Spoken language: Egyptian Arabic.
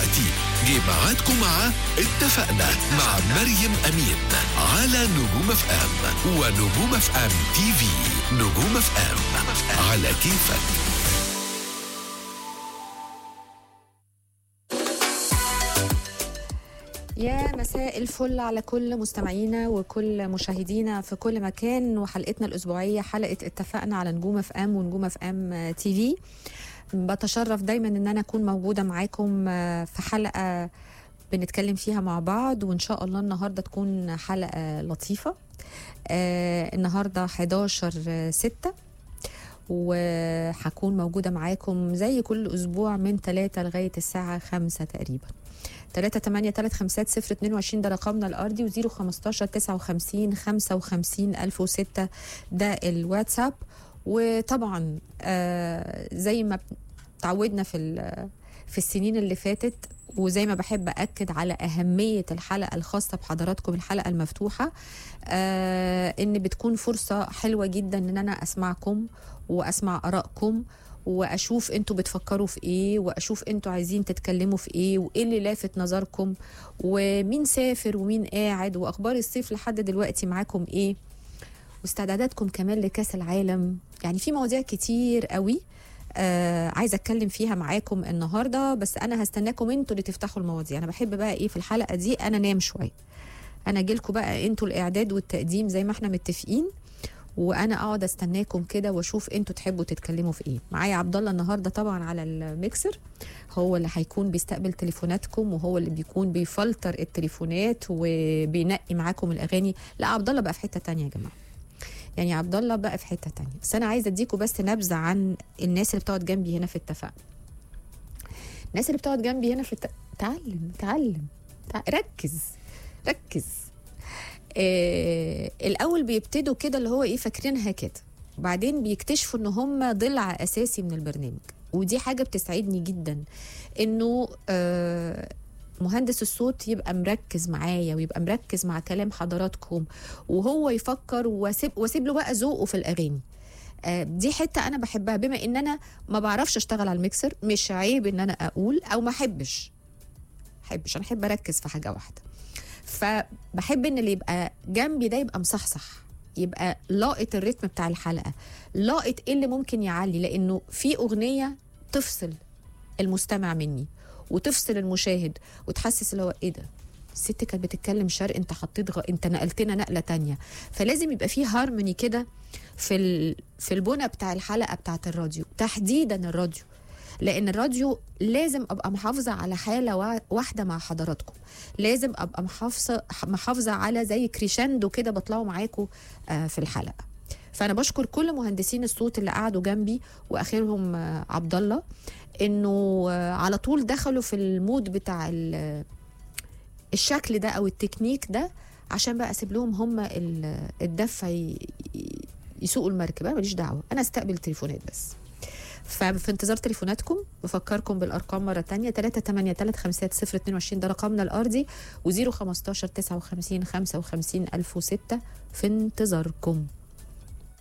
دلوقتي جه ميعادكم مع اتفقنا مع مريم أمين على نجوم اف ام ونجوم اف ام تي في نجوم اف ام على كيفك يا مساء الفل على كل مستمعينا وكل مشاهدينا في كل مكان وحلقتنا الأسبوعية حلقة اتفقنا على نجوم اف ام ونجوم اف ام تي في بتشرف دايما ان انا اكون موجودة معاكم في حلقة بنتكلم فيها مع بعض وان شاء الله النهاردة تكون حلقة لطيفة آه النهاردة 11 6 وهكون موجودة معاكم زي كل أسبوع من 3 لغاية الساعة 5 تقريبا 3 8 3 5 0 22 ده رقمنا الارضي و 015 59 55 1006 ده الواتساب وطبعا آه زي ما تعودنا في في السنين اللي فاتت وزي ما بحب أكد على أهمية الحلقة الخاصة بحضراتكم الحلقة المفتوحة آه إن بتكون فرصة حلوة جدا إن أنا أسمعكم وأسمع آرائكم واشوف انتوا بتفكروا في ايه واشوف انتوا عايزين تتكلموا في ايه وايه اللي لافت نظركم ومين سافر ومين قاعد واخبار الصيف لحد دلوقتي معاكم ايه واستعداداتكم كمان لكاس العالم يعني في مواضيع كتير قوي آه عايزه اتكلم فيها معاكم النهارده بس انا هستناكم انتوا اللي تفتحوا المواضيع انا بحب بقى ايه في الحلقه دي انا نام شويه انا اجيلكم بقى انتوا الاعداد والتقديم زي ما احنا متفقين وانا اقعد استناكم كده واشوف انتوا تحبوا تتكلموا في ايه معايا عبد الله النهارده طبعا على الميكسر هو اللي هيكون بيستقبل تليفوناتكم وهو اللي بيكون بيفلتر التليفونات وبينقي معاكم الاغاني لا عبد الله بقى في حته تانية يا جماعه يعني عبد الله بقى في حته تانية بس انا عايزه اديكم بس نبذه عن الناس اللي بتقعد جنبي هنا في اتفاق الناس اللي بتقعد جنبي هنا في الت... تعلم تعلم تع... ركز ركز آه الاول بيبتدوا كده اللي هو ايه فاكرينها كده وبعدين بيكتشفوا ان هم ضلع اساسي من البرنامج ودي حاجه بتسعدني جدا انه آه مهندس الصوت يبقى مركز معايا ويبقى مركز مع كلام حضراتكم وهو يفكر واسيب واسيب له بقى ذوقه في الاغاني آه دي حته انا بحبها بما ان انا ما بعرفش اشتغل على الميكسر مش عيب ان انا اقول او ما احبش احبش انا احب اركز في حاجه واحده فبحب ان اللي يبقى جنبي ده يبقى مصحصح يبقى لاقط الريتم بتاع الحلقه لاقط ايه اللي ممكن يعلي لانه في اغنيه تفصل المستمع مني وتفصل المشاهد وتحسس اللي هو ايه ده الست كانت بتتكلم شرق انت حطيت غ... انت نقلتنا نقله تانية فلازم يبقى في هارموني كده في ال... في البنى بتاع الحلقه بتاعت الراديو تحديدا الراديو لان الراديو لازم ابقى محافظه على حاله واحده مع حضراتكم لازم ابقى محافظه محافظه على زي كريشاندو كده بطلعوا معاكم في الحلقه فانا بشكر كل مهندسين الصوت اللي قعدوا جنبي واخرهم عبد الله انه على طول دخلوا في المود بتاع الشكل ده او التكنيك ده عشان بقى اسيب لهم هم الدفه يسوقوا المركب انا ماليش دعوه انا استقبل تليفونات بس ففي انتظار تليفوناتكم بفكركم بالارقام مره تانية 3 8 3 5 0 22 ده رقمنا الارضي و0 15 59 55 1006 في انتظاركم